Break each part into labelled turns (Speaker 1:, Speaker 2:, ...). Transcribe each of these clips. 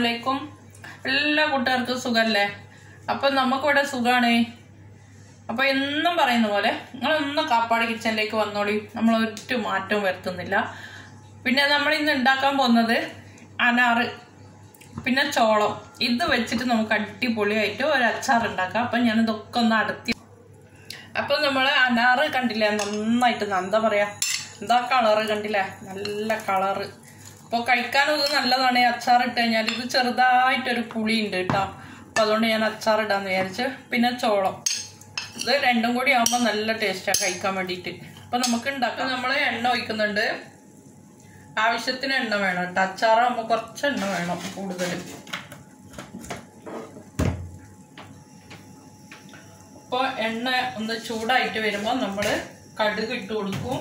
Speaker 1: അസ്സലാമലൈക്കും എല്ലാ കൂട്ടുകാർക്കും സുഖല്ലേ അപ്പൊ നമുക്കിവിടെ സുഖാണ് അപ്പൊ എന്നും പറയുന്ന പോലെ നിങ്ങളൊന്നും കാപ്പാട് കിച്ചണിലേക്ക് വന്നോളി നമ്മൾ ഒറ്റ മാറ്റവും വരുത്തുന്നില്ല പിന്നെ നമ്മൾ ഇന്ന് ഉണ്ടാക്കാൻ പോകുന്നത് അനാറ് പിന്നെ ചോളം ഇത് വെച്ചിട്ട് നമുക്ക് അടിപൊളിയായിട്ട് ഒരു അച്ചാർ ഉണ്ടാക്കാം അപ്പൊ ഞാൻ ഇതൊക്കെ ഒന്ന് അടത്തി അപ്പൊ നമ്മള് അനാറ് കണ്ടില്ലേ നന്നായിട്ട് എന്താ പറയാ എന്താ കളറ് കണ്ടില്ലേ നല്ല കളറ് അപ്പൊ കഴിക്കാനൊക്കെ നല്ലതാണ് ഈ അച്ചാർ ഇട്ട് കഴിഞ്ഞാൽ ഇത് ചെറുതായിട്ടൊരു പുളി ഉണ്ട് കേട്ടോ അപ്പൊ അതുകൊണ്ട് ഞാൻ അച്ചാർ ഇടാന്ന് വിചാരിച്ച് പിന്നെ ചോളം ഇത് രണ്ടും കൂടി ആകുമ്പോൾ നല്ല ടേസ്റ്റാണ് കഴിക്കാൻ വേണ്ടിയിട്ട് അപ്പൊ നമുക്ക് ഉണ്ടാക്കാം നമ്മൾ എണ്ണ ഒഴിക്കുന്നുണ്ട് ആവശ്യത്തിന് എണ്ണ വേണം കേട്ടോ അച്ചാറാകുമ്പോൾ കുറച്ച് എണ്ണ വേണം കൂടുതൽ അപ്പോൾ എണ്ണ ഒന്ന് ചൂടായിട്ട് വരുമ്പോൾ നമ്മൾ കടുക് ഇട്ട് കൊടുക്കും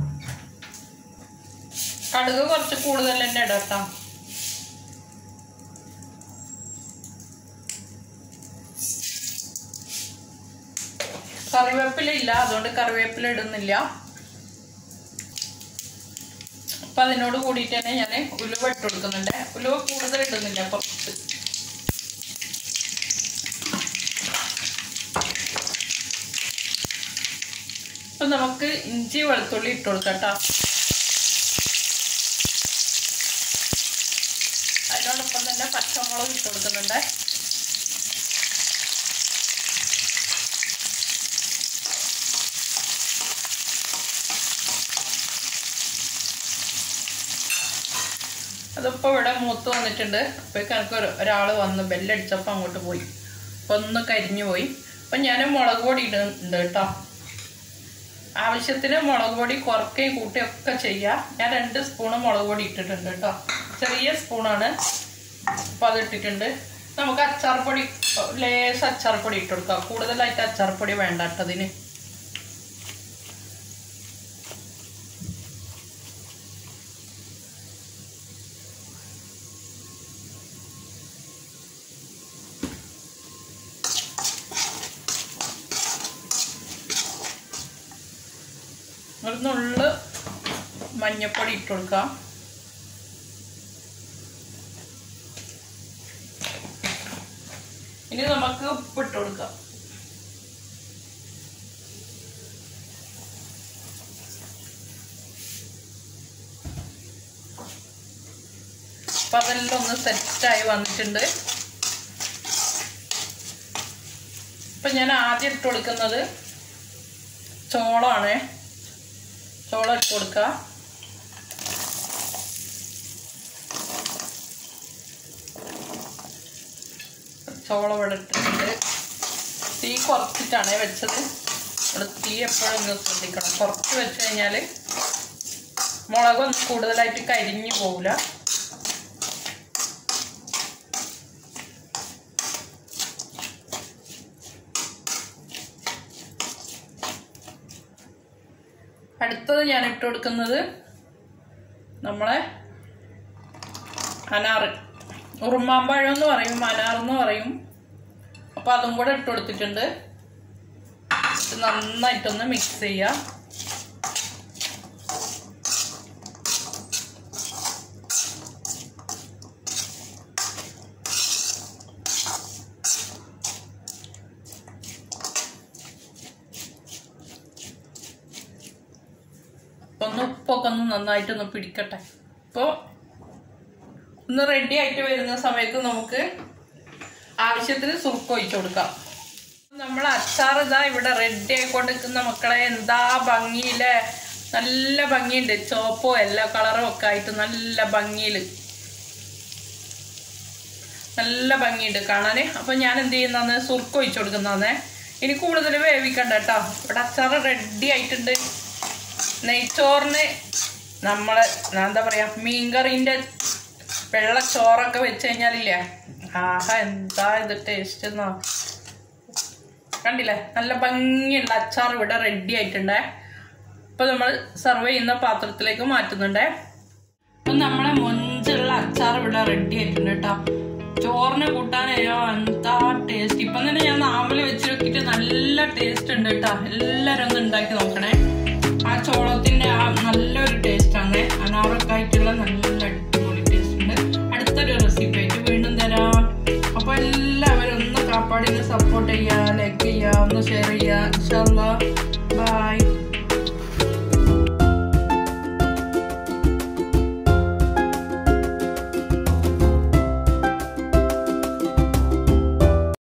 Speaker 1: കടുക് കുറച്ച് കൂടുതൽ തന്നെ ഇടട്ടോ കറിവേപ്പില ഇല്ല അതുകൊണ്ട് കറിവേപ്പില ഇടുന്നില്ല അപ്പൊ അതിനോട് കൂടിയിട്ട് തന്നെ ഞാൻ ഉലുവ ഇട്ട് കൊടുക്കുന്നുണ്ട് ഉലുവ കൂടുതൽ ഇടുന്നില്ല കുറച്ച് അപ്പൊ നമുക്ക് ഇഞ്ചി വെളുത്തുള്ളി ഇട്ട് കൊടുക്കാം കേട്ടോ അതിനോടൊപ്പം തന്നെ പച്ചമുളക് ഇട്ട് കൊടുക്കുന്നുണ്ട് അതിപ്പോ ഇവിടെ മൂത്ത് വന്നിട്ടുണ്ട് അപ്പോഴേക്ക് എനിക്ക് ഒരു ഒരാൾ വന്ന് ബെല്ലടിച്ചപ്പോൾ അങ്ങോട്ട് പോയി അപ്പൊ ഒന്ന് കരിഞ്ഞു പോയി അപ്പൊ ഞാൻ മുളക് പൊടി ഇടുന്നുണ്ട് കേട്ടോ ആവശ്യത്തിന് മുളക് പൊടി കുറക്കുകയും കൂട്ടുകയും ഒക്കെ ചെയ്യാം ഞാൻ രണ്ട് സ്പൂണ് മുളക് പൊടി ഇട്ടിട്ടുണ്ട് കേട്ടോ ചെറിയ സ്പൂണാണ് അപ്പം അത് ഇട്ടിട്ടുണ്ട് നമുക്ക് അച്ചാർപ്പൊടി ലേസ് അച്ചാർപ്പൊടി ഇട്ട് കൊടുക്കാം കൂടുതലായിട്ട് അച്ചാർപ്പൊടി വേണ്ട കേട്ടോ അതിന് ഒരു നുള്ള് മഞ്ഞപ്പൊടി ഇട്ട് കൊടുക്കാം ഇനി നമുക്ക് ഉപ്പിട്ട് കൊടുക്കാം അപ്പൊ അതെല്ലാം ഒന്ന് സെറ്റായി വന്നിട്ടുണ്ട് ഇപ്പൊ ഞാൻ ആദ്യം ഇട്ട് കൊടുക്കുന്നത് ചോളമാണ് ചോളം ഇട്ട് കൊടുക്കുക ചോളം ഇവിടെ ഇട്ടിട്ടുണ്ട് തീ കുറച്ചിട്ടാണ് വെച്ചത് ഇവിടെ തീ എപ്പോഴും ഇങ്ങനെ ശ്രദ്ധിക്കണം കുറച്ച് വെച്ച് കഴിഞ്ഞാൽ മുളകൊന്നും കൂടുതലായിട്ട് കരിഞ്ഞു പോകില്ല അടുത്തത് ഞാൻ ഇട്ട് കൊടുക്കുന്നത് നമ്മളെ അനാറ് ഉറുമാമ്പഴം എന്ന് പറയും അനാറെന്ന് പറയും അപ്പോൾ അതും കൂടെ ഇട്ട് കൊടുത്തിട്ടുണ്ട് ഇത് നന്നായിട്ടൊന്ന് മിക്സ് ചെയ്യുക ഒന്ന് ഉപ്പൊക്കെ ഒന്ന് നന്നായിട്ടൊന്ന് പിടിക്കട്ടെ അപ്പോൾ ഒന്ന് റെഡി ആയിട്ട് വരുന്ന സമയത്ത് നമുക്ക് ആവശ്യത്തിന് സുർക്ക് ഒഴിച്ചു കൊടുക്കാം നമ്മൾ അച്ചാർ ഇതാ ഇവിടെ റെഡി ആയിക്കൊണ്ടിരിക്കുന്ന മക്കളെ എന്താ ഭംഗിയിലെ നല്ല ഭംഗിയുണ്ട് ചോപ്പോ എല്ലാ കളറും ഒക്കെ ആയിട്ട് നല്ല ഭംഗിയിൽ നല്ല ഭംഗിയുണ്ട് കാണാന് അപ്പൊ ഞാൻ എന്ത് ചെയ്യുന്നന്ന് സുർക്ക് ഒഴിച്ചു കൊടുക്കുന്നതാന്നേ ഇനി കൂടുതൽ വേവിക്കണ്ട കേട്ടോ ഇവിടെ അച്ചാർ റെഡി ആയിട്ടുണ്ട് നെയ്ച്ചോറിന് നമ്മള് എന്താ പറയാ മീൻകറീൻ്റെ വെള്ള ചോറൊക്കെ വെച്ച് കഴിഞ്ഞാലില്ലേ ആഹാ എന്താ ഇത് ടേസ്റ്റ് എന്നോ കണ്ടില്ലേ നല്ല ഭംഗിയുള്ള അച്ചാർ ഇവിടെ റെഡി ആയിട്ടുണ്ടേ ഇപ്പൊ നമ്മൾ സെർവ് ചെയ്യുന്ന പാത്രത്തിലേക്ക് മാറ്റുന്നുണ്ടേ അപ്പൊ നമ്മളെ മൊഞ്ചുള്ള അച്ചാർ ഇവിടെ റെഡി ആയിട്ടുണ്ട് കേട്ടോ ചോറിന് കൂട്ടാനോ എന്താ ടേസ്റ്റ് ഇപ്പം തന്നെ ഞാൻ നാവില് വെച്ച് നോക്കിയിട്ട് നല്ല ടേസ്റ്റ് ഉണ്ട് കേട്ടോ എല്ലാവരും ഒന്ന് ഉണ്ടാക്കി നോക്കണേ ആ ചോളത്തിന്റെ ആ നല്ലൊരു ടേസ്റ്റ് ആണ് അനാറൊക്കെ ആയിട്ടുള്ള നല്ല അടിപൊളി ടേസ്റ്റ് ഉണ്ട് അടുത്തൊരു റെസിപ്പി ആയിട്ട് വീണ്ടും പരിപാടിയിൽ സപ്പോർട്ട് ചെയ്യുക ലൈക്ക് ചെയ്യുക ഒന്ന് ഷെയർ ചെയ്യുക ഇൻഷാല്ലാ ബൈ